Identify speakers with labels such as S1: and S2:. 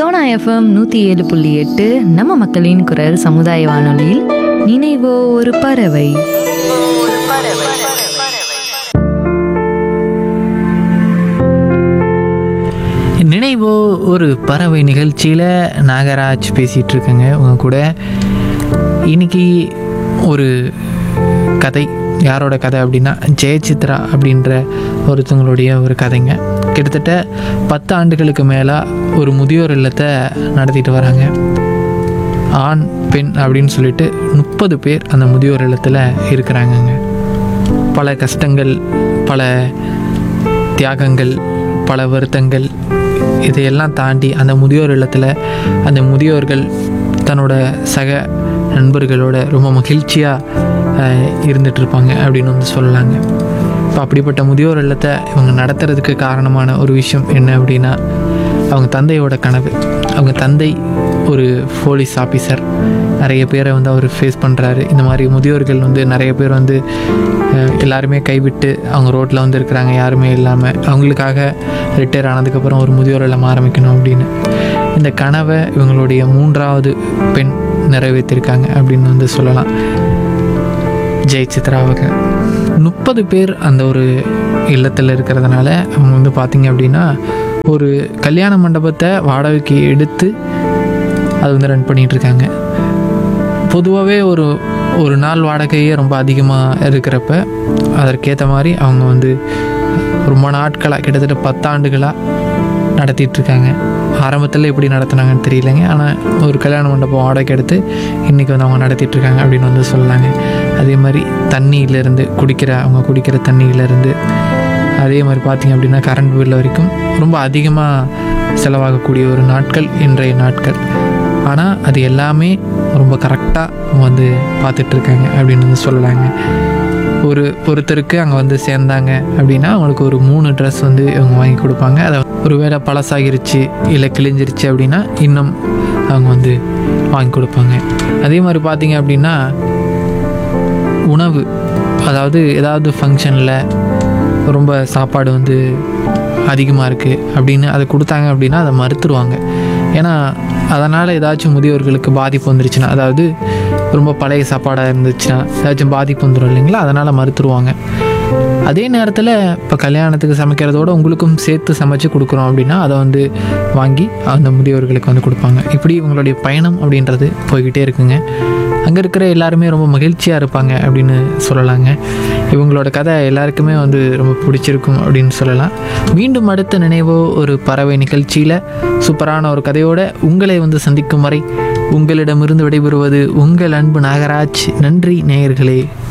S1: Sona FM நூற்றி ஏழு புள்ளி எட்டு நம்ம மக்களின் குரல் சமுதாய வானொலியில் நினைவோ ஒரு பறவை
S2: நினைவோ ஒரு பறவை நிகழ்ச்சியில் நாகராஜ் பேசிகிட்டு இருக்கேங்க உங்க கூட இன்னைக்கு ஒரு கதை யாரோட கதை அப்படின்னா ஜெயசித்ரா அப்படின்ற ஒருத்தவங்களுடைய ஒரு கதைங்க கிட்டத்தட்ட பத்து ஆண்டுகளுக்கு மேலே ஒரு முதியோர் இல்லத்தை நடத்திட்டு வராங்க ஆண் பெண் அப்படின்னு சொல்லிட்டு முப்பது பேர் அந்த முதியோர் இல்லத்தில் இருக்கிறாங்கங்க பல கஷ்டங்கள் பல தியாகங்கள் பல வருத்தங்கள் இதையெல்லாம் தாண்டி அந்த முதியோர் இல்லத்தில் அந்த முதியோர்கள் தன்னோட சக நண்பர்களோட ரொம்ப மகிழ்ச்சியாக இருந்துகிட்ருப்பாங்க அப்படின்னு வந்து சொல்லலாங்க இப்போ அப்படிப்பட்ட முதியோர் இல்லத்தை இவங்க நடத்துறதுக்கு காரணமான ஒரு விஷயம் என்ன அப்படின்னா அவங்க தந்தையோட கனவு அவங்க தந்தை ஒரு போலீஸ் ஆஃபீஸர் நிறைய பேரை வந்து அவர் ஃபேஸ் பண்ணுறாரு இந்த மாதிரி முதியோர்கள் வந்து நிறைய பேர் வந்து அஹ், எல்லாருமே கைவிட்டு அவங்க ரோட்டில் வந்து இருக்கிறாங்க யாருமே இல்லாமல் அவங்களுக்காக ரிட்டையர் ஆனதுக்கப்புறம் ஒரு முதியோர் இல்லம் ஆரம்பிக்கணும் அப்படின்னு இந்த கனவை இவங்களுடைய மூன்றாவது பெண் நிறைவேற்றிருக்காங்க அப்படின்னு வந்து சொல்லலாம் ஜெய் சித்ராவுக்கு முப்பது பேர் அந்த ஒரு இல்லத்தில் இருக்கிறதுனால அவங்க வந்து பார்த்திங்க அப்படின்னா ஒரு கல்யாண மண்டபத்தை வாடகைக்கு எடுத்து அது வந்து ரன் பண்ணிகிட்டு இருக்காங்க பொதுவாகவே ஒரு ஒரு நாள் வாடகையே ரொம்ப அதிகமாக இருக்கிறப்ப அதற்கேற்ற மாதிரி அவங்க வந்து ரொம்ப நாட்களாக கிட்டத்தட்ட பத்தாண்டுகளாக நடத்திட்டு இருக்காங்க ஆரம்பத்தில் எப்படி நடத்துனாங்கன்னு தெரியலங்க ஆனால் ஒரு கல்யாண மண்டபம் வாடகை எடுத்து இன்றைக்கி வந்து அவங்க நடத்திட்டு இருக்காங்க அப்படின்னு வந்து சொல்லலாங்க அதே மாதிரி தண்ணியிலேருந்து குடிக்கிற அவங்க குடிக்கிற தண்ணியிலேருந்து அதே மாதிரி பார்த்திங்க அப்படின்னா கரண்ட் பில் வரைக்கும் ரொம்ப அதிகமாக செலவாகக்கூடிய ஒரு நாட்கள் இன்றைய நாட்கள் ஆனால் அது எல்லாமே ரொம்ப கரெக்டாக அவங்க வந்து பார்த்துட்ருக்காங்க அப்படின்னு வந்து சொல்லலாங்க ஒரு ஒருத்தருக்கு அங்கே வந்து சேர்ந்தாங்க அப்படின்னா அவங்களுக்கு ஒரு மூணு ட்ரெஸ் வந்து இவங்க வாங்கி கொடுப்பாங்க அதை ஒருவேளை பழசாகிருச்சு இல்லை கிழிஞ்சிருச்சு அப்படின்னா இன்னும் அவங்க வந்து வாங்கி கொடுப்பாங்க அதே மாதிரி பார்த்தீங்க அப்படின்னா உணவு அதாவது ஏதாவது ஃபங்க்ஷனில் ரொம்ப சாப்பாடு வந்து அதிகமாக இருக்குது அப்படின்னு அதை கொடுத்தாங்க அப்படின்னா அதை மறுத்துருவாங்க ஏன்னா அதனால் ஏதாச்சும் முதியோர்களுக்கு பாதிப்பு வந்துருச்சுன்னா அதாவது ரொம்ப பழைய சாப்பாடாக இருந்துச்சுன்னா ஏதாச்சும் பாதிப்பு வந்துடும் இல்லைங்களா அதனால் மறுத்துருவாங்க அதே நேரத்தில் இப்போ கல்யாணத்துக்கு சமைக்கிறதோட உங்களுக்கும் சேர்த்து சமைச்சு கொடுக்குறோம் அப்படின்னா அதை வந்து வாங்கி அந்த முதியோர்களுக்கு வந்து கொடுப்பாங்க இப்படி இவங்களுடைய பயணம் அப்படின்றது போய்கிட்டே இருக்குங்க அங்கே இருக்கிற எல்லாருமே ரொம்ப மகிழ்ச்சியாக இருப்பாங்க அப்படின்னு சொல்லலாங்க இவங்களோட கதை எல்லாருக்குமே வந்து ரொம்ப பிடிச்சிருக்கும் அப்படின்னு சொல்லலாம் மீண்டும் அடுத்த நினைவோ ஒரு பறவை நிகழ்ச்சியில் சூப்பரான ஒரு கதையோட உங்களை வந்து சந்திக்கும் வரை உங்களிடமிருந்து விடைபெறுவது உங்கள் அன்பு நாகராஜ் நன்றி நேயர்களே